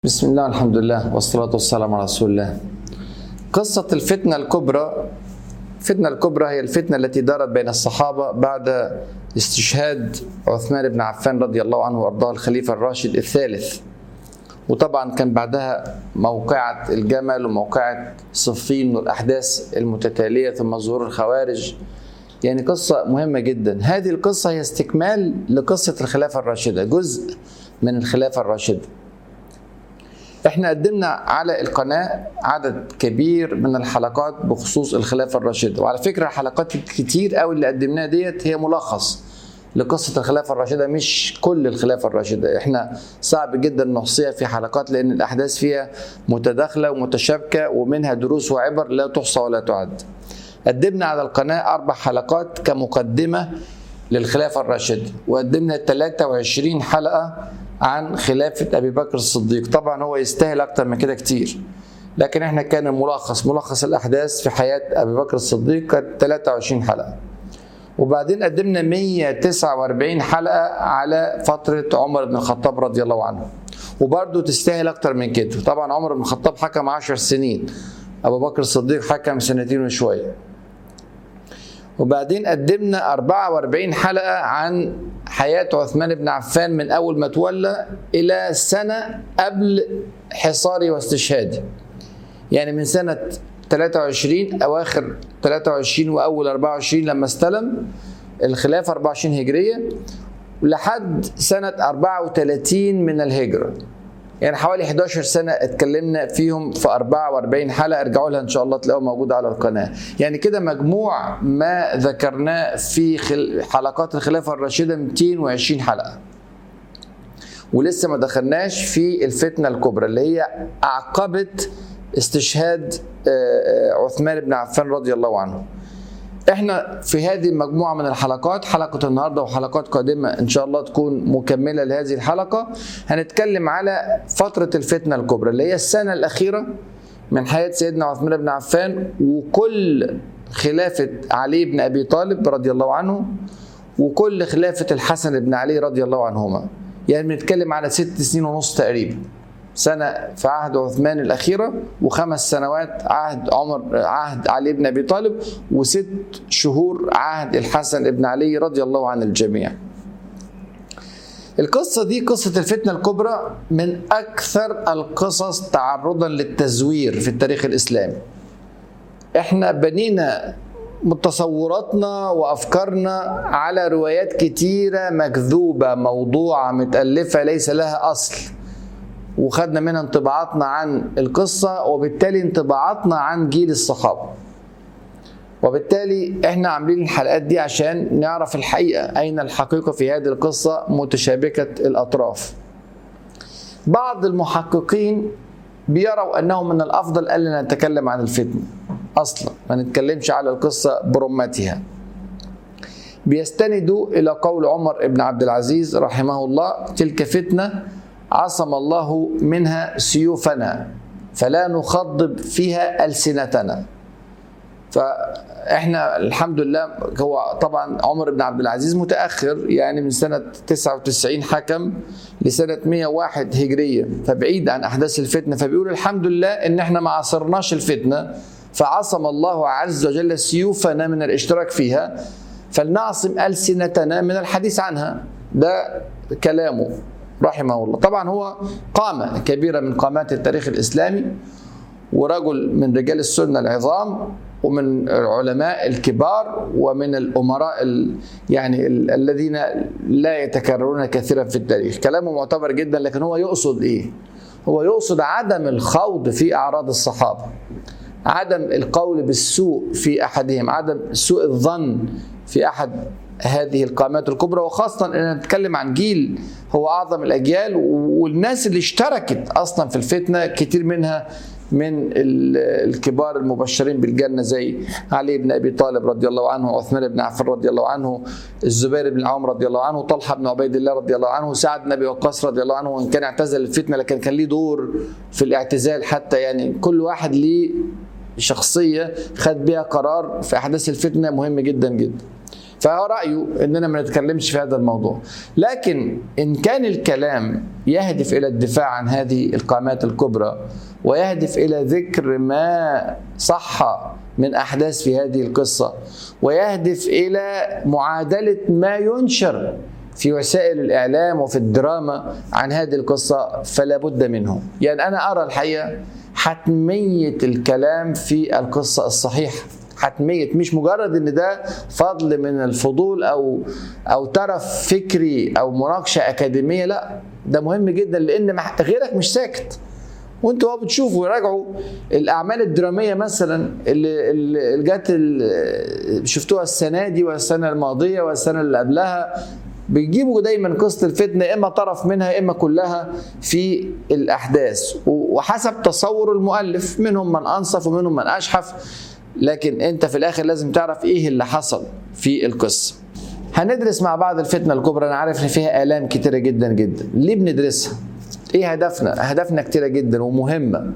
بسم الله والحمد لله والصلاة والسلام على رسول الله قصة الفتنة الكبرى الفتنة الكبرى هي الفتنة التي دارت بين الصحابة بعد استشهاد عثمان بن عفان رضي الله عنه وأرضاه الخليفة الراشد الثالث وطبعا كان بعدها موقعة الجمل وموقعة صفين والأحداث المتتالية ثم ظهور الخوارج يعني قصة مهمة جدا هذه القصة هي استكمال لقصة الخلافة الراشدة جزء من الخلافة الراشدة احنا قدمنا على القناة عدد كبير من الحلقات بخصوص الخلافة الراشدة وعلى فكرة الحلقات الكتير قوي اللي قدمناها ديت هي ملخص لقصة الخلافة الراشدة مش كل الخلافة الراشدة احنا صعب جدا نحصيها في حلقات لان الاحداث فيها متداخلة ومتشابكة ومنها دروس وعبر لا تحصى ولا تعد قدمنا على القناة أربع حلقات كمقدمة للخلافة الراشدة وقدمنا 23 حلقة عن خلافة أبي بكر الصديق طبعا هو يستاهل أكتر من كده كتير لكن احنا كان الملخص ملخص الأحداث في حياة أبي بكر الصديق كانت 23 حلقة وبعدين قدمنا 149 حلقة على فترة عمر بن الخطاب رضي الله عنه وبرضه تستاهل أكتر من كده طبعا عمر بن الخطاب حكم 10 سنين أبو بكر الصديق حكم سنتين وشوية وبعدين قدمنا 44 حلقة عن حياة عثمان بن عفان من أول ما تولى إلى سنة قبل حصاري واستشهادي يعني من سنة 23 أواخر 23 وأول 24 لما استلم الخلافة 24 هجرية لحد سنة 34 من الهجرة يعني حوالي 11 سنة اتكلمنا فيهم في 44 حلقة ارجعوا لها ان شاء الله تلاقوها موجودة على القناة يعني كده مجموع ما ذكرناه في خل... حلقات الخلافة الراشدة 220 حلقة ولسه ما دخلناش في الفتنة الكبرى اللي هي أعقبت استشهاد عثمان بن عفان رضي الله عنه احنا في هذه المجموعة من الحلقات حلقة النهاردة وحلقات قادمة ان شاء الله تكون مكملة لهذه الحلقة هنتكلم على فترة الفتنة الكبرى اللي هي السنة الأخيرة من حياة سيدنا عثمان بن عفان وكل خلافة علي بن أبي طالب رضي الله عنه وكل خلافة الحسن بن علي رضي الله عنهما يعني بنتكلم على ست سنين ونص تقريبا سنة في عهد عثمان الأخيرة وخمس سنوات عهد عمر عهد علي بن أبي طالب وست شهور عهد الحسن بن علي رضي الله عن الجميع القصة دي قصة الفتنة الكبرى من أكثر القصص تعرضا للتزوير في التاريخ الإسلامي احنا بنينا تصوراتنا وافكارنا على روايات كتيره مكذوبه موضوعه متالفه ليس لها اصل وخدنا منها انطباعاتنا عن القصة وبالتالي انطباعاتنا عن جيل الصحابة وبالتالي احنا عاملين الحلقات دي عشان نعرف الحقيقة أين الحقيقة في هذه القصة متشابكة الأطراف بعض المحققين بيروا أنه من الأفضل ألا نتكلم عن الفتنة أصلا ما نتكلمش على القصة برمتها بيستندوا إلى قول عمر بن عبد العزيز رحمه الله تلك فتنة عصم الله منها سيوفنا فلا نخضب فيها ألسنتنا فاحنا الحمد لله هو طبعا عمر بن عبد العزيز متاخر يعني من سنه 99 حكم لسنه 101 هجريه فبعيد عن احداث الفتنه فبيقول الحمد لله ان احنا ما عاصرناش الفتنه فعصم الله عز وجل سيوفنا من الاشتراك فيها فلنعصم السنتنا من الحديث عنها ده كلامه رحمه الله طبعا هو قامة كبيرة من قامات التاريخ الإسلامي ورجل من رجال السنة العظام ومن العلماء الكبار ومن الأمراء ال يعني ال الذين لا يتكررون كثيرا في التاريخ كلامه معتبر جدا لكن هو يقصد إيه هو يقصد عدم الخوض في أعراض الصحابة عدم القول بالسوء في أحدهم عدم سوء الظن في أحد هذه القامات الكبرى وخاصة أن نتكلم عن جيل هو أعظم الأجيال والناس اللي اشتركت أصلا في الفتنة كتير منها من الكبار المبشرين بالجنة زي علي بن أبي طالب رضي الله عنه عثمان بن عفان رضي الله عنه الزبير بن العوام رضي الله عنه طلحة بن عبيد الله رضي الله عنه سعد بن أبي وقاص رضي الله عنه وإن كان اعتزل الفتنة لكن كان ليه دور في الاعتزال حتى يعني كل واحد ليه شخصية خد بها قرار في أحداث الفتنة مهم جدا جدا فهو رايه اننا ما نتكلمش في هذا الموضوع لكن ان كان الكلام يهدف الى الدفاع عن هذه القامات الكبرى ويهدف الى ذكر ما صح من احداث في هذه القصه ويهدف الى معادله ما ينشر في وسائل الاعلام وفي الدراما عن هذه القصه فلا بد منه يعني انا ارى الحقيقه حتميه الكلام في القصه الصحيحه حتميه مش مجرد ان ده فضل من الفضول او او ترف فكري او مناقشه اكاديميه لا ده مهم جدا لان غيرك مش ساكت وانتوا بقى بتشوفوا راجعوا الاعمال الدراميه مثلا اللي, اللي جت شفتوها السنه دي والسنه الماضيه والسنه اللي قبلها بيجيبوا دايما قصه الفتنه اما طرف منها اما كلها في الاحداث وحسب تصور المؤلف منهم من انصف ومنهم من اشحف لكن انت في الاخر لازم تعرف ايه اللي حصل في القصه هندرس مع بعض الفتنه الكبرى انا عارف ان فيها الام كتيره جدا جدا ليه بندرسها ايه هدفنا هدفنا كتيره جدا ومهمه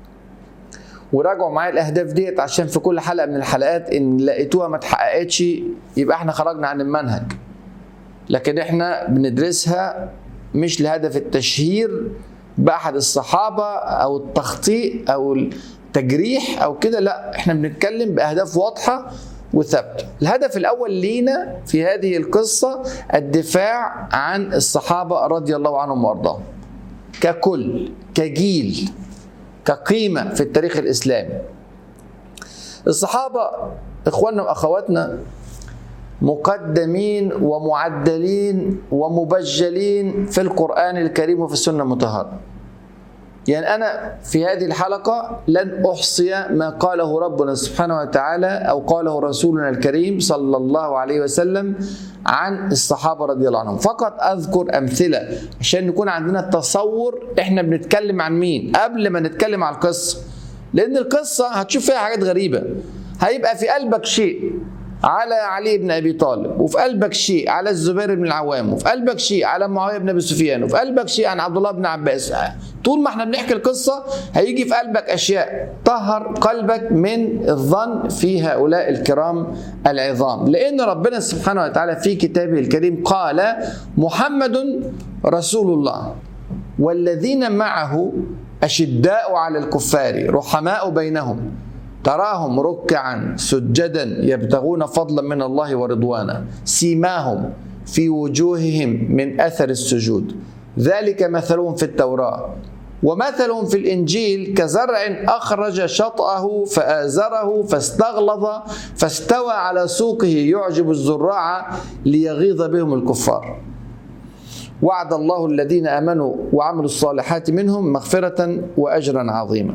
وراجعوا معايا الاهداف ديت عشان في كل حلقه من الحلقات ان لقيتوها ما اتحققتش يبقى احنا خرجنا عن المنهج لكن احنا بندرسها مش لهدف التشهير باحد الصحابه او التخطيء او التجريح او كده لا احنا بنتكلم باهداف واضحه وثابته الهدف الاول لينا في هذه القصه الدفاع عن الصحابه رضي الله عنهم وارضاهم ككل كجيل كقيمه في التاريخ الاسلامي الصحابه اخواننا واخواتنا مقدمين ومعدلين ومبجلين في القرآن الكريم وفي السنة المطهرة يعني أنا في هذه الحلقة لن أحصي ما قاله ربنا سبحانه وتعالى أو قاله رسولنا الكريم صلى الله عليه وسلم عن الصحابة رضي الله عنهم فقط أذكر أمثلة عشان نكون عندنا تصور إحنا بنتكلم عن مين قبل ما نتكلم عن القصة لأن القصة هتشوف فيها حاجات غريبة هيبقى في قلبك شيء على علي بن ابي طالب وفي قلبك شيء على الزبير بن العوام وفي قلبك شيء على معاويه بن ابي سفيان وفي قلبك شيء عن عبد الله بن عباس طول ما احنا بنحكي القصه هيجي في قلبك اشياء طهر قلبك من الظن في هؤلاء الكرام العظام لان ربنا سبحانه وتعالى في كتابه الكريم قال محمد رسول الله والذين معه اشداء على الكفار رحماء بينهم تراهم ركعا سجدا يبتغون فضلا من الله ورضوانا سيماهم في وجوههم من اثر السجود ذلك مثلهم في التوراه ومثلهم في الانجيل كزرع اخرج شطاه فازره فاستغلظ فاستوى على سوقه يعجب الزراع ليغيظ بهم الكفار وعد الله الذين امنوا وعملوا الصالحات منهم مغفره واجرا عظيما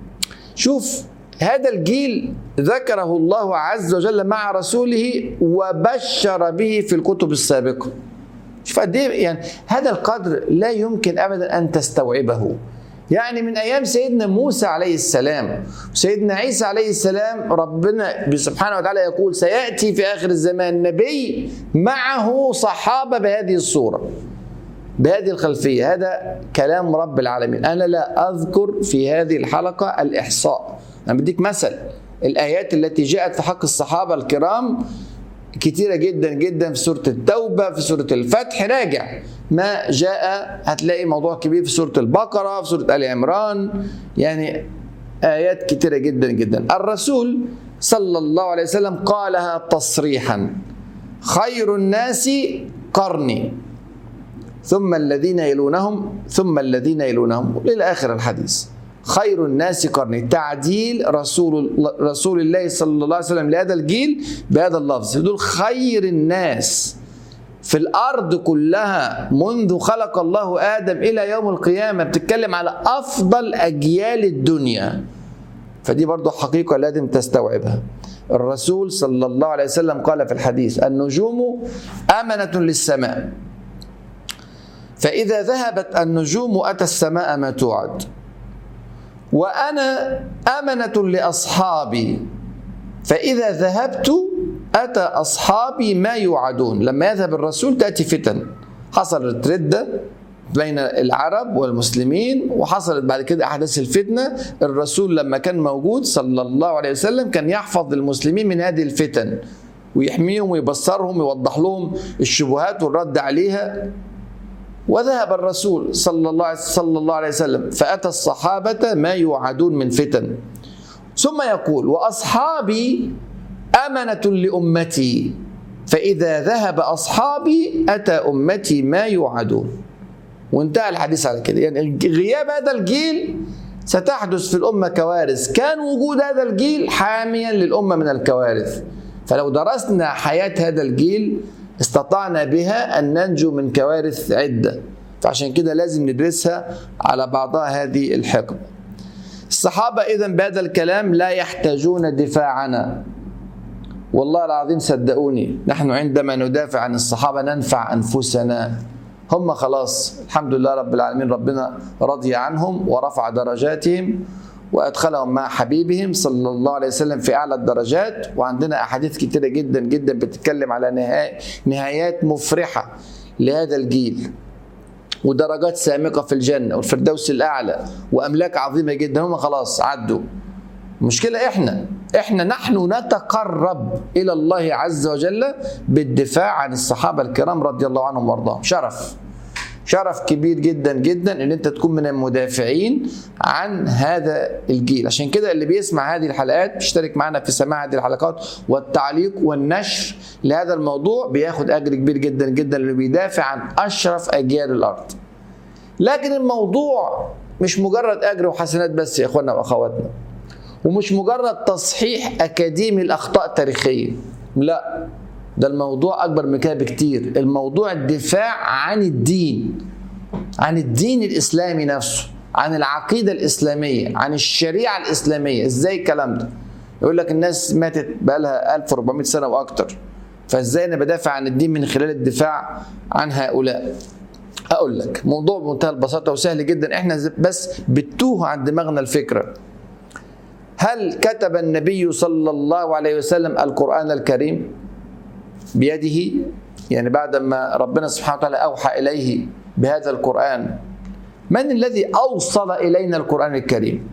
شوف هذا الجيل ذكره الله عز وجل مع رسوله وبشر به في الكتب السابقه شوف قد ايه يعني هذا القدر لا يمكن ابدا ان تستوعبه يعني من ايام سيدنا موسى عليه السلام سيدنا عيسى عليه السلام ربنا سبحانه وتعالى يقول سياتي في اخر الزمان نبي معه صحابه بهذه الصوره بهذه الخلفيه هذا كلام رب العالمين انا لا اذكر في هذه الحلقه الاحصاء انا بديك مثل الايات التي جاءت في حق الصحابه الكرام كتيرة جدا جدا في سورة التوبة في سورة الفتح راجع ما جاء هتلاقي موضوع كبير في سورة البقرة في سورة آل عمران يعني آيات كتيرة جدا جدا الرسول صلى الله عليه وسلم قالها تصريحا خير الناس قرني ثم الذين يلونهم ثم الذين يلونهم إلى آخر الحديث خير الناس قرني تعديل رسول رسول الله صلى الله عليه وسلم لهذا الجيل بهذا اللفظ دول خير الناس في الارض كلها منذ خلق الله ادم الى يوم القيامه بتتكلم على افضل اجيال الدنيا فدي برضو حقيقه لازم تستوعبها الرسول صلى الله عليه وسلم قال في الحديث النجوم امنه للسماء فاذا ذهبت النجوم اتى السماء ما توعد وانا امنه لاصحابي فاذا ذهبت اتى اصحابي ما يوعدون لما يذهب الرسول تاتي فتن حصلت رده بين العرب والمسلمين وحصلت بعد كده احداث الفتنه الرسول لما كان موجود صلى الله عليه وسلم كان يحفظ المسلمين من هذه الفتن ويحميهم ويبصرهم ويوضح لهم الشبهات والرد عليها وذهب الرسول صلى الله صلى الله عليه وسلم فأتى الصحابة ما يوعدون من فتن ثم يقول وأصحابي أمنة لأمتي فإذا ذهب أصحابي أتى أمتي ما يوعدون وانتهى الحديث على كده يعني غياب هذا الجيل ستحدث في الأمة كوارث كان وجود هذا الجيل حاميا للأمة من الكوارث فلو درسنا حياة هذا الجيل استطعنا بها أن ننجو من كوارث عدة فعشان كده لازم ندرسها على بعضها هذه الحقبة الصحابة إذا بهذا الكلام لا يحتاجون دفاعنا والله العظيم صدقوني نحن عندما ندافع عن الصحابة ننفع أنفسنا هم خلاص الحمد لله رب العالمين ربنا رضي عنهم ورفع درجاتهم وادخلهم مع حبيبهم صلى الله عليه وسلم في اعلى الدرجات وعندنا احاديث كتيره جدا جدا بتتكلم على نهاية نهايات مفرحه لهذا الجيل ودرجات سامقه في الجنه والفردوس الاعلى واملاك عظيمه جدا هم خلاص عدوا المشكله احنا احنا نحن نتقرب الى الله عز وجل بالدفاع عن الصحابه الكرام رضي الله عنهم وارضاهم شرف شرف كبير جدا جدا ان انت تكون من المدافعين عن هذا الجيل عشان كده اللي بيسمع هذه الحلقات بيشترك معنا في سماع هذه الحلقات والتعليق والنشر لهذا الموضوع بياخد اجر كبير جدا جدا اللي بيدافع عن اشرف اجيال الارض لكن الموضوع مش مجرد اجر وحسنات بس يا اخواننا واخواتنا ومش مجرد تصحيح اكاديمي لاخطاء تاريخيه لا ده الموضوع اكبر من كده بكتير الموضوع الدفاع عن الدين عن الدين الاسلامي نفسه عن العقيده الاسلاميه عن الشريعه الاسلاميه ازاي الكلام ده يقول لك الناس ماتت بقى لها 1400 سنه واكتر فازاي انا بدافع عن الدين من خلال الدفاع عن هؤلاء اقول لك موضوع بمنتهى البساطه وسهل جدا احنا بس بتوه عن دماغنا الفكره هل كتب النبي صلى الله عليه وسلم القرآن الكريم بيده يعني بعد ما ربنا سبحانه وتعالى أوحى إليه بهذا القرآن من الذي أوصل إلينا القرآن الكريم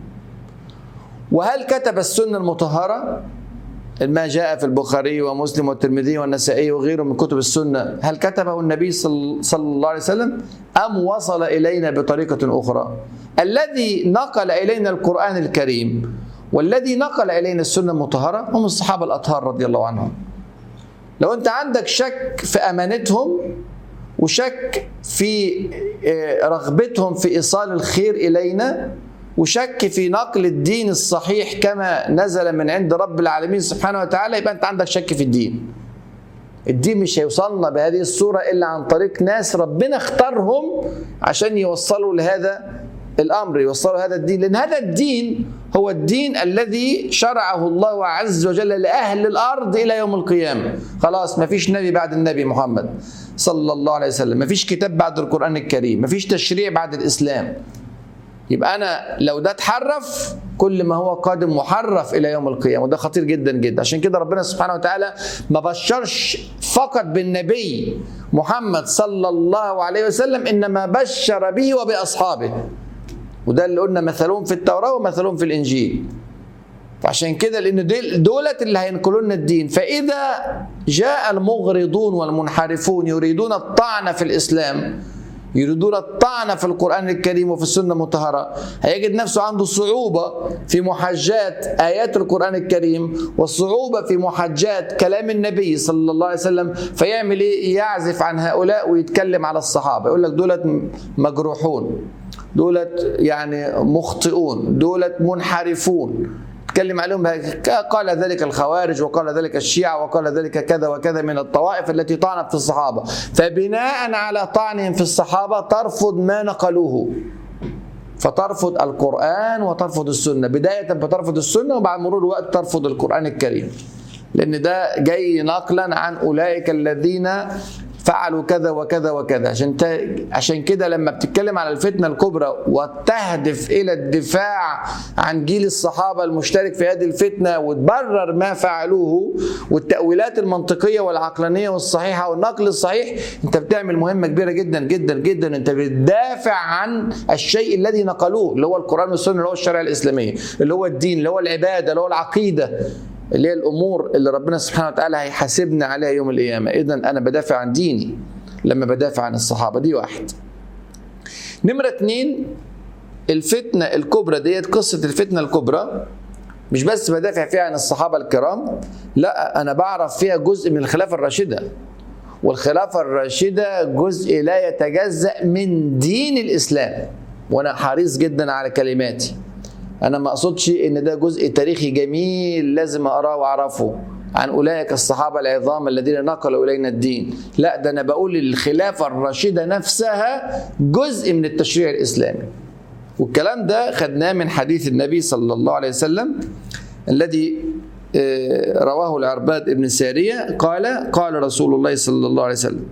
وهل كتب السنة المطهرة ما جاء في البخاري ومسلم والترمذي والنسائي وغيره من كتب السنة هل كتبه النبي صلى الله عليه وسلم أم وصل إلينا بطريقة أخرى الذي نقل إلينا القرآن الكريم والذي نقل إلينا السنة المطهرة هم الصحابة الأطهار رضي الله عنهم لو أنت عندك شك في أمانتهم وشك في رغبتهم في إيصال الخير إلينا وشك في نقل الدين الصحيح كما نزل من عند رب العالمين سبحانه وتعالى يبقى أنت عندك شك في الدين الدين مش هيوصلنا بهذه الصورة إلا عن طريق ناس ربنا اختارهم عشان يوصلوا لهذا الامر يوصلوا هذا الدين لان هذا الدين هو الدين الذي شرعه الله عز وجل لاهل الارض الى يوم القيامه خلاص ما فيش نبي بعد النبي محمد صلى الله عليه وسلم ما فيش كتاب بعد القران الكريم ما فيش تشريع بعد الاسلام يبقى انا لو ده اتحرف كل ما هو قادم محرف الى يوم القيامه وده خطير جدا جدا عشان كده ربنا سبحانه وتعالى ما بشرش فقط بالنبي محمد صلى الله عليه وسلم انما بشر به وباصحابه وده اللي قلنا مثلهم في التوراة ومثلهم في الإنجيل فعشان كده لأن دولة اللي هينقلوا لنا الدين فإذا جاء المغرضون والمنحرفون يريدون الطعن في الإسلام يريدون الطعن في القرآن الكريم وفي السنة المطهرة هيجد نفسه عنده صعوبة في محاجات آيات القرآن الكريم والصعوبة في محاجات كلام النبي صلى الله عليه وسلم فيعمل إيه؟ يعزف عن هؤلاء ويتكلم على الصحابة يقول لك دولة مجروحون دولت يعني مخطئون دولت منحرفون تكلم عليهم قال ذلك الخوارج وقال ذلك الشيعة وقال ذلك كذا وكذا من الطوائف التي طعنت في الصحابة فبناء على طعنهم في الصحابة ترفض ما نقلوه فترفض القرآن وترفض السنة بداية بترفض السنة وبعد مرور الوقت ترفض القرآن الكريم لأن ده جاي نقلا عن أولئك الذين فعلوا كذا وكذا وكذا عشان ت... عشان كده لما بتتكلم على الفتنه الكبرى وتهدف الى الدفاع عن جيل الصحابه المشترك في هذه الفتنه وتبرر ما فعلوه والتاويلات المنطقيه والعقلانيه والصحيحه والنقل الصحيح انت بتعمل مهمه كبيره جدا جدا جدا انت بتدافع عن الشيء الذي نقلوه اللي هو القران والسنه اللي هو الشريعه الاسلاميه اللي هو الدين اللي هو العباده اللي هو العقيده اللي هي الامور اللي ربنا سبحانه وتعالى هيحاسبنا عليها يوم القيامه اذا انا بدافع عن ديني لما بدافع عن الصحابه دي واحد نمره اتنين الفتنه الكبرى ديت قصه الفتنه الكبرى مش بس بدافع فيها عن الصحابه الكرام لا انا بعرف فيها جزء من الخلافه الراشده والخلافه الراشده جزء لا يتجزا من دين الاسلام وانا حريص جدا على كلماتي انا ما اقصدش ان ده جزء تاريخي جميل لازم اقراه واعرفه عن اولئك الصحابه العظام الذين نقلوا الينا الدين لا ده انا بقول الخلافه الراشده نفسها جزء من التشريع الاسلامي والكلام ده خدناه من حديث النبي صلى الله عليه وسلم الذي رواه العرباد بن سارية قال قال رسول الله صلى الله عليه وسلم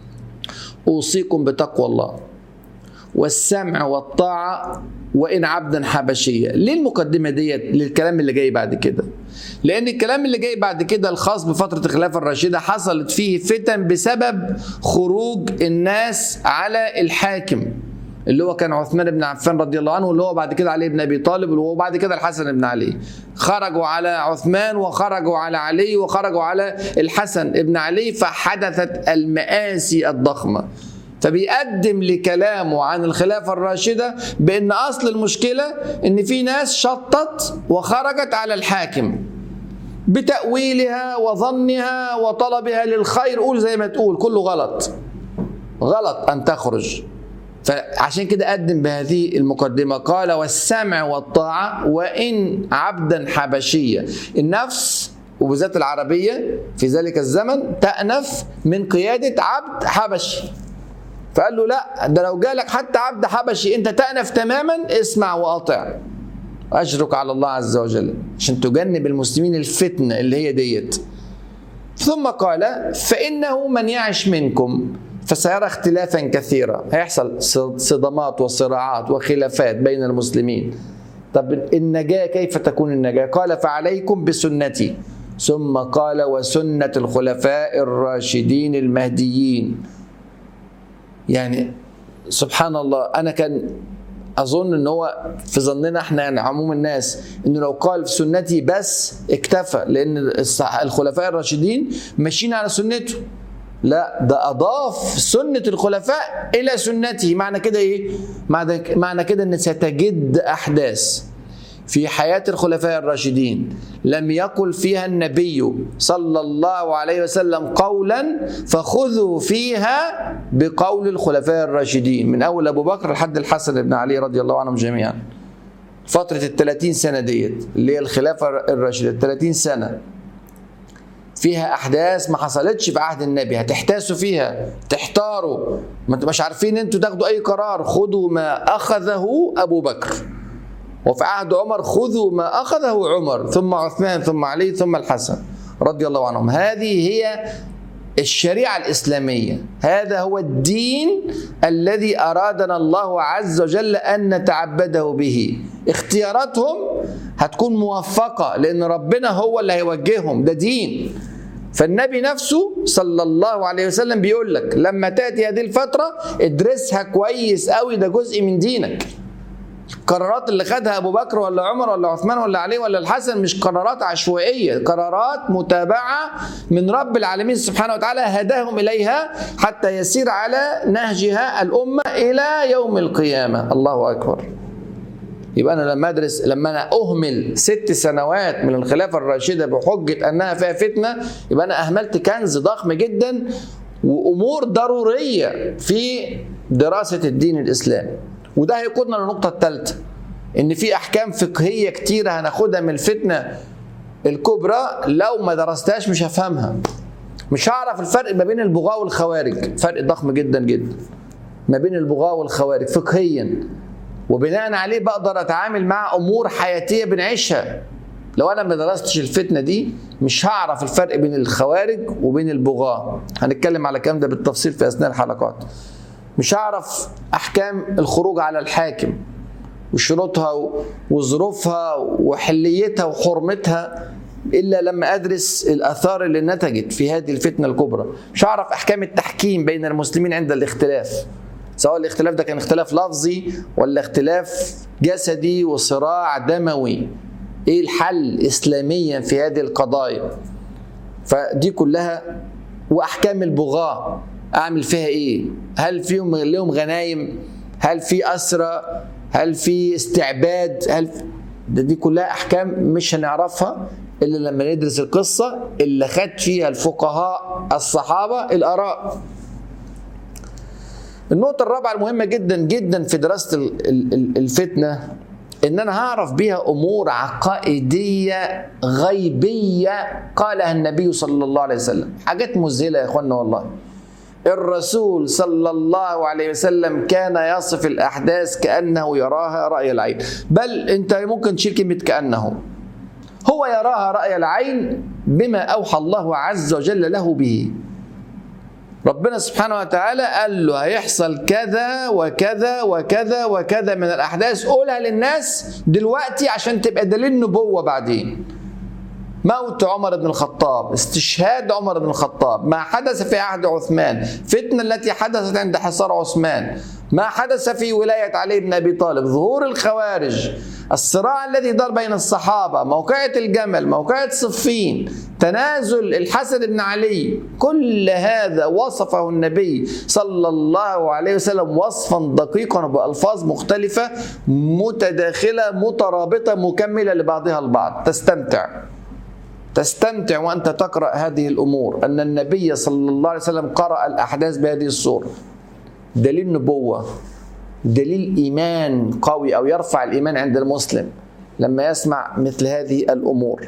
أوصيكم بتقوى الله والسمع والطاعة وإن عبدا حبشيا ليه المقدمة ديت للكلام اللي جاي بعد كده لأن الكلام اللي جاي بعد كده الخاص بفترة الخلافة الراشدة حصلت فيه فتن بسبب خروج الناس على الحاكم اللي هو كان عثمان بن عفان رضي الله عنه واللي هو بعد كده علي بن ابي طالب واللي هو بعد كده الحسن بن علي خرجوا على عثمان وخرجوا على علي وخرجوا على الحسن بن علي فحدثت المآسي الضخمه فبيقدم لكلامه عن الخلافة الراشدة بأن أصل المشكلة أن في ناس شطت وخرجت على الحاكم بتأويلها وظنها وطلبها للخير قول زي ما تقول كله غلط غلط أن تخرج فعشان كده قدم بهذه المقدمة قال والسمع والطاعة وإن عبدا حبشيا النفس وبالذات العربية في ذلك الزمن تأنف من قيادة عبد حبشي فقال له لا ده لو جالك حتى عبد حبشي انت تأنف تماما اسمع وأطع أجرك على الله عز وجل عشان تجنب المسلمين الفتنة اللي هي ديت ثم قال فإنه من يعش منكم فسيرى اختلافا كثيرا هيحصل صدمات وصراعات وخلافات بين المسلمين طب النجاة كيف تكون النجاة قال فعليكم بسنتي ثم قال وسنة الخلفاء الراشدين المهديين يعني سبحان الله أنا كان اظن ان هو في ظننا احنا يعني عموم الناس انه لو قال في سنتي بس اكتفى لان الخلفاء الراشدين ماشيين على سنته لا ده اضاف سنه الخلفاء الى سنته معنى كده ايه معنى معنى كده ان ستجد احداث في حياه الخلفاء الراشدين لم يقل فيها النبي صلى الله عليه وسلم قولا فخذوا فيها بقول الخلفاء الراشدين من اول ابو بكر لحد الحسن بن علي رضي الله عنهم جميعا فتره ال 30 سنه ديت اللي هي الخلافه الراشده ال 30 سنه فيها احداث ما حصلتش في عهد النبي هتحتاسوا فيها تحتاروا ما انتوا مش عارفين انتوا تاخدوا اي قرار خذوا ما اخذه ابو بكر وفي عهد عمر خذوا ما اخذه عمر ثم عثمان ثم علي ثم الحسن رضي الله عنهم هذه هي الشريعه الاسلاميه هذا هو الدين الذي ارادنا الله عز وجل ان نتعبده به اختياراتهم هتكون موفقه لان ربنا هو اللي هيوجههم ده دين فالنبي نفسه صلى الله عليه وسلم بيقول لك لما تاتي هذه الفتره ادرسها كويس قوي ده جزء من دينك القرارات اللي خدها ابو بكر ولا عمر ولا عثمان ولا علي ولا الحسن مش قرارات عشوائيه قرارات متابعه من رب العالمين سبحانه وتعالى هداهم اليها حتى يسير على نهجها الامه الى يوم القيامه الله اكبر يبقى انا لما ادرس لما انا اهمل ست سنوات من الخلافه الراشده بحجه انها فيها فتنه يبقى انا اهملت كنز ضخم جدا وامور ضروريه في دراسه الدين الاسلامي وده هيقودنا للنقطه الثالثه ان في احكام فقهيه كتيره هناخدها من الفتنه الكبرى لو ما درستهاش مش هفهمها مش هعرف الفرق ما بين البغاة والخوارج فرق ضخم جدا جدا ما بين البغاة والخوارج فقهيا وبناء عليه بقدر اتعامل مع امور حياتيه بنعيشها لو انا ما درستش الفتنه دي مش هعرف الفرق بين الخوارج وبين البغاة هنتكلم على الكلام ده بالتفصيل في اثناء الحلقات مش هعرف احكام الخروج على الحاكم وشروطها وظروفها وحليتها وحرمتها الا لما ادرس الاثار اللي نتجت في هذه الفتنه الكبرى مش هعرف احكام التحكيم بين المسلمين عند الاختلاف سواء الاختلاف ده كان اختلاف لفظي ولا اختلاف جسدي وصراع دموي ايه الحل اسلاميا في هذه القضايا فدي كلها واحكام البغاة اعمل فيها ايه هل فيهم لهم غنايم هل في اسرى هل في استعباد هل في ده دي كلها احكام مش هنعرفها الا لما ندرس القصه اللي خد فيها الفقهاء الصحابه الاراء النقطه الرابعه المهمه جدا جدا في دراسه الفتنه ان انا هعرف بيها امور عقائديه غيبيه قالها النبي صلى الله عليه وسلم حاجات مذهله يا اخوانا والله الرسول صلى الله عليه وسلم كان يصف الاحداث كانه يراها راي العين بل انت ممكن تشيل كلمه كانه هو يراها راي العين بما اوحى الله عز وجل له به ربنا سبحانه وتعالى قال له هيحصل كذا وكذا وكذا وكذا من الاحداث قولها للناس دلوقتي عشان تبقى دليل نبوه بعدين موت عمر بن الخطاب استشهاد عمر بن الخطاب ما حدث في عهد عثمان فتنة التي حدثت عند حصار عثمان ما حدث في ولاية علي بن أبي طالب ظهور الخوارج الصراع الذي دار بين الصحابة موقعة الجمل موقعة صفين تنازل الحسن بن علي كل هذا وصفه النبي صلى الله عليه وسلم وصفا دقيقا بألفاظ مختلفة متداخلة مترابطة مكملة لبعضها البعض تستمتع تستمتع وانت تقرا هذه الامور ان النبي صلى الله عليه وسلم قرا الاحداث بهذه الصوره دليل نبوه دليل ايمان قوي او يرفع الايمان عند المسلم لما يسمع مثل هذه الامور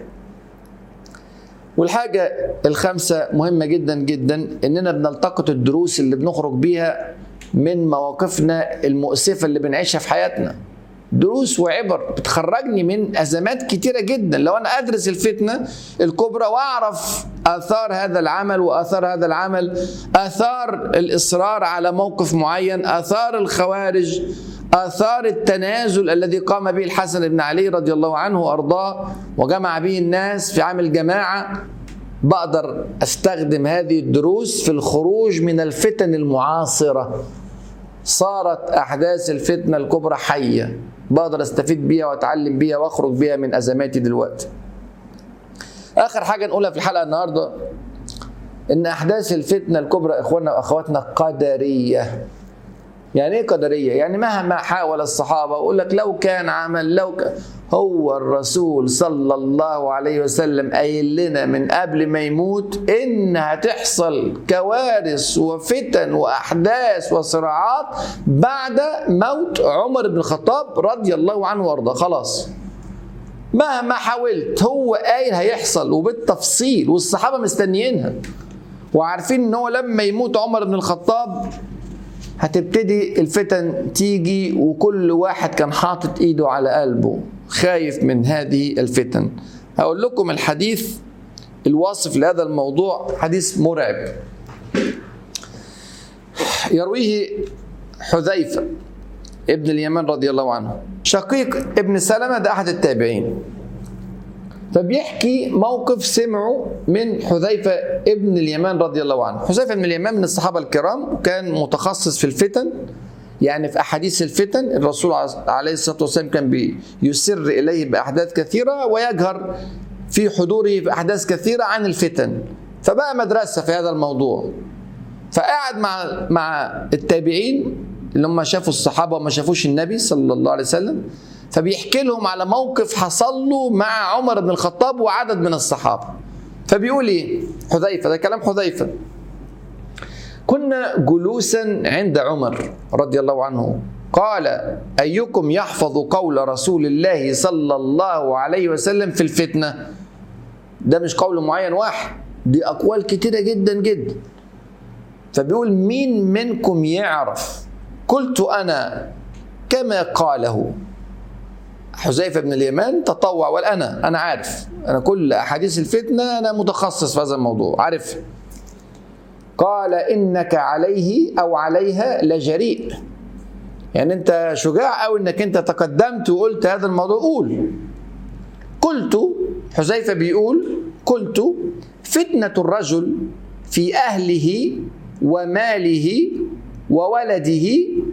والحاجة الخامسة مهمة جدا جدا اننا بنلتقط الدروس اللي بنخرج بيها من مواقفنا المؤسفة اللي بنعيشها في حياتنا دروس وعبر بتخرجني من ازمات كتيره جدا لو انا ادرس الفتنه الكبرى واعرف اثار هذا العمل واثار هذا العمل اثار الاصرار على موقف معين اثار الخوارج اثار التنازل الذي قام به الحسن بن علي رضي الله عنه وارضاه وجمع به الناس في عام الجماعه بقدر استخدم هذه الدروس في الخروج من الفتن المعاصره صارت احداث الفتنه الكبرى حيه بقدر استفيد بيها واتعلم بيها واخرج بيها من ازماتي دلوقتي اخر حاجه نقولها في الحلقه النهارده ان احداث الفتنه الكبرى اخواننا واخواتنا قدريه يعني ايه قدريه يعني مهما حاول الصحابه اقول لك لو كان عمل لو كان هو الرسول صلى الله عليه وسلم قايل لنا من قبل ما يموت ان هتحصل كوارث وفتن واحداث وصراعات بعد موت عمر بن الخطاب رضي الله عنه وارضاه خلاص مهما حاولت هو قايل هيحصل وبالتفصيل والصحابه مستنيينها وعارفين ان هو لما يموت عمر بن الخطاب هتبتدي الفتن تيجي وكل واحد كان حاطط ايده على قلبه خايف من هذه الفتن هقول لكم الحديث الواصف لهذا الموضوع حديث مرعب يرويه حذيفة ابن اليمن رضي الله عنه شقيق ابن سلمة ده أحد التابعين فبيحكي موقف سمعه من حذيفة ابن اليمان رضي الله عنه حذيفة بن اليمان من الصحابة الكرام وكان متخصص في الفتن يعني في أحاديث الفتن الرسول عليه الصلاة والسلام كان بيسر إليه بأحداث كثيرة ويجهر في حضوره في أحداث كثيرة عن الفتن فبقى مدرسة في هذا الموضوع فقعد مع مع التابعين اللي هم شافوا الصحابة وما شافوش النبي صلى الله عليه وسلم فبيحكي لهم على موقف حصل له مع عمر بن الخطاب وعدد من الصحابه فبيقول ايه حذيفه ده كلام حذيفه كنا جلوسا عند عمر رضي الله عنه قال ايكم يحفظ قول رسول الله صلى الله عليه وسلم في الفتنه ده مش قول معين واحد دي اقوال كتيره جدا جدا فبيقول مين منكم يعرف قلت انا كما قاله حذيفه بن اليمان تطوع وانا انا عارف انا كل احاديث الفتنه انا متخصص في هذا الموضوع عارف قال انك عليه او عليها لجريء يعني انت شجاع قوي انك انت تقدمت وقلت هذا الموضوع قول قلت حذيفه بيقول قلت فتنه الرجل في اهله وماله وولده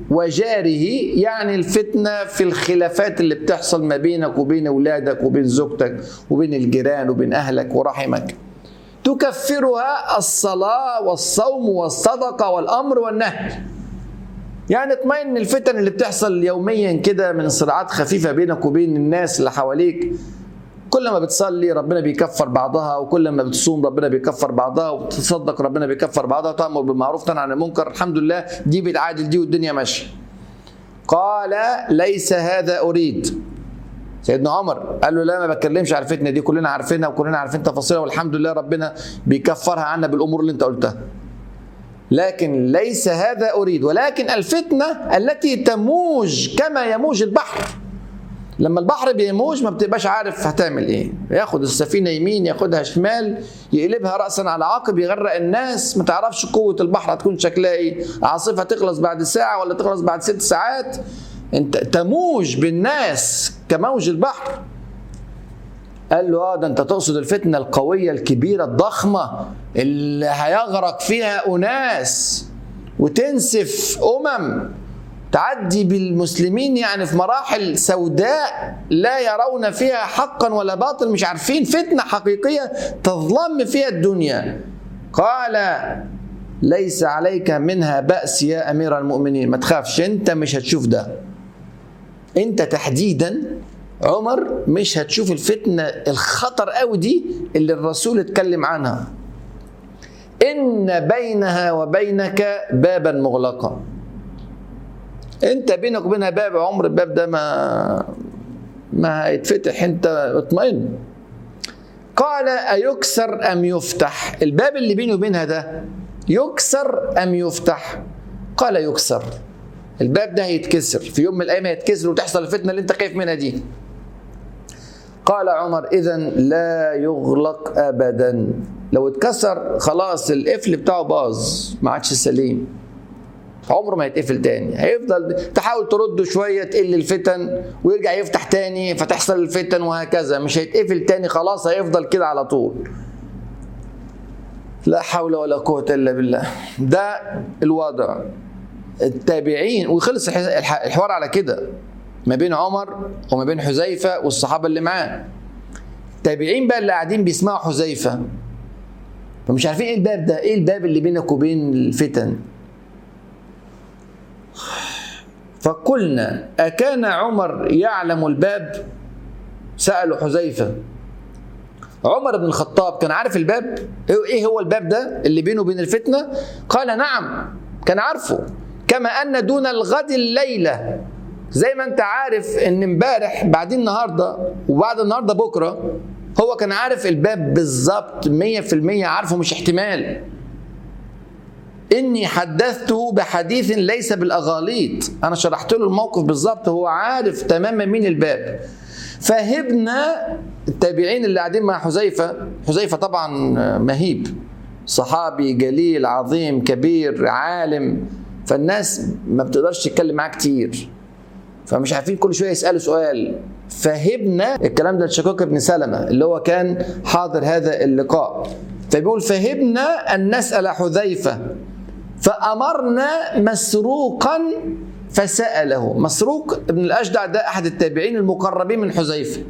وجاره يعني الفتنة في الخلافات اللي بتحصل ما بينك وبين أولادك وبين زوجتك وبين الجيران وبين أهلك ورحمك تكفرها الصلاة والصوم والصدقة والأمر والنهي يعني اطمئن الفتن اللي بتحصل يوميا كده من صراعات خفيفة بينك وبين الناس اللي حواليك كل ما بتصلي ربنا بيكفر بعضها وكل ما بتصوم ربنا بيكفر بعضها وتصدق ربنا بيكفر بعضها وتأمر بالمعروف تنهى عن المنكر الحمد لله دي بتعادل دي والدنيا ماشية قال ليس هذا أريد سيدنا عمر قال له لا ما بتكلمش على الفتنه دي كلنا عارفينها وكلنا عارفين تفاصيلها والحمد لله ربنا بيكفرها عنا بالامور اللي انت قلتها لكن ليس هذا اريد ولكن الفتنه التي تموج كما يموج البحر لما البحر بيموج ما بتبقاش عارف هتعمل ايه ياخد السفينه يمين ياخدها شمال يقلبها راسا على عقب يغرق الناس ما تعرفش قوه البحر هتكون شكلها ايه عاصفه تخلص بعد ساعه ولا تخلص بعد ست ساعات انت تموج بالناس كموج البحر قال له اه ده انت تقصد الفتنه القويه الكبيره الضخمه اللي هيغرق فيها اناس وتنسف امم تعدي بالمسلمين يعني في مراحل سوداء لا يرون فيها حقا ولا باطل مش عارفين فتنه حقيقيه تظلم فيها الدنيا قال ليس عليك منها بأس يا أمير المؤمنين ما تخافش أنت مش هتشوف ده أنت تحديدا عمر مش هتشوف الفتنة الخطر قوي دي اللي الرسول اتكلم عنها إن بينها وبينك بابا مغلقا أنت بينك وبينها باب عمر الباب ده ما ما هيتفتح أنت اطمئن قال أيكسر أم يفتح الباب اللي بيني وبينها ده يكسر أم يفتح قال يكسر الباب ده هيتكسر في يوم من الأيام هيتكسر وتحصل الفتنة اللي أنت خايف منها دي قال عمر إذا لا يغلق أبدا لو اتكسر خلاص القفل بتاعه باظ ما عادش سليم عمره ما يتقفل تاني هيفضل تحاول ترده شويه تقل الفتن ويرجع يفتح تاني فتحصل الفتن وهكذا مش هيتقفل تاني خلاص هيفضل كده على طول لا حول ولا قوة إلا بالله ده الوضع التابعين وخلص الحوار على كده ما بين عمر وما بين حذيفة والصحابة اللي معاه التابعين بقى اللي قاعدين بيسمعوا حذيفة فمش عارفين ايه الباب ده ايه الباب اللي بينك وبين الفتن فقلنا أكان عمر يعلم الباب سألوا حذيفة عمر بن الخطاب كان عارف الباب ايه هو الباب ده اللي بينه وبين الفتنه قال نعم كان عارفه كما ان دون الغد الليله زي ما انت عارف ان امبارح بعدين النهارده وبعد النهارده بكره هو كان عارف الباب بالظبط 100% عارفه مش احتمال اني حدثته بحديث ليس بالاغاليط انا شرحت له الموقف بالظبط هو عارف تماما مين الباب فهبنا التابعين اللي قاعدين مع حذيفه حذيفه طبعا مهيب صحابي جليل عظيم كبير عالم فالناس ما بتقدرش تتكلم معاه كتير فمش عارفين كل شويه يسالوا سؤال فهبنا الكلام ده لشقيق بن سلمه اللي هو كان حاضر هذا اللقاء فبيقول فهبنا ان نسال حذيفه فامرنا مسروقا فسأله مسروق ابن الأجدع ده أحد التابعين المقربين من حذيفة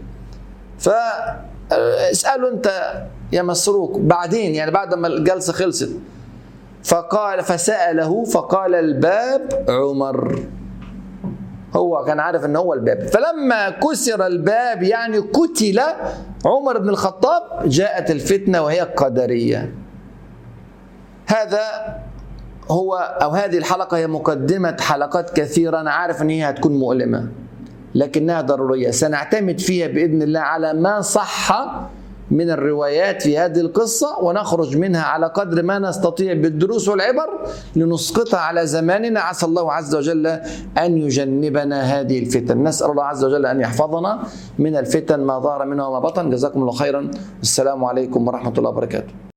فاسأله أنت يا مسروق بعدين يعني بعد ما الجلسة خلصت فقال فسأله فقال الباب عمر هو كان عارف ان هو الباب فلما كسر الباب يعني قتل عمر بن الخطاب جاءت الفتنه وهي قدريه هذا هو او هذه الحلقه هي مقدمه حلقات كثيره انا عارف ان هي هتكون مؤلمه لكنها ضروريه سنعتمد فيها باذن الله على ما صح من الروايات في هذه القصة ونخرج منها على قدر ما نستطيع بالدروس والعبر لنسقطها على زماننا عسى الله عز وجل أن يجنبنا هذه الفتن نسأل الله عز وجل أن يحفظنا من الفتن ما ظهر منها وما بطن جزاكم الله خيرا والسلام عليكم ورحمة الله وبركاته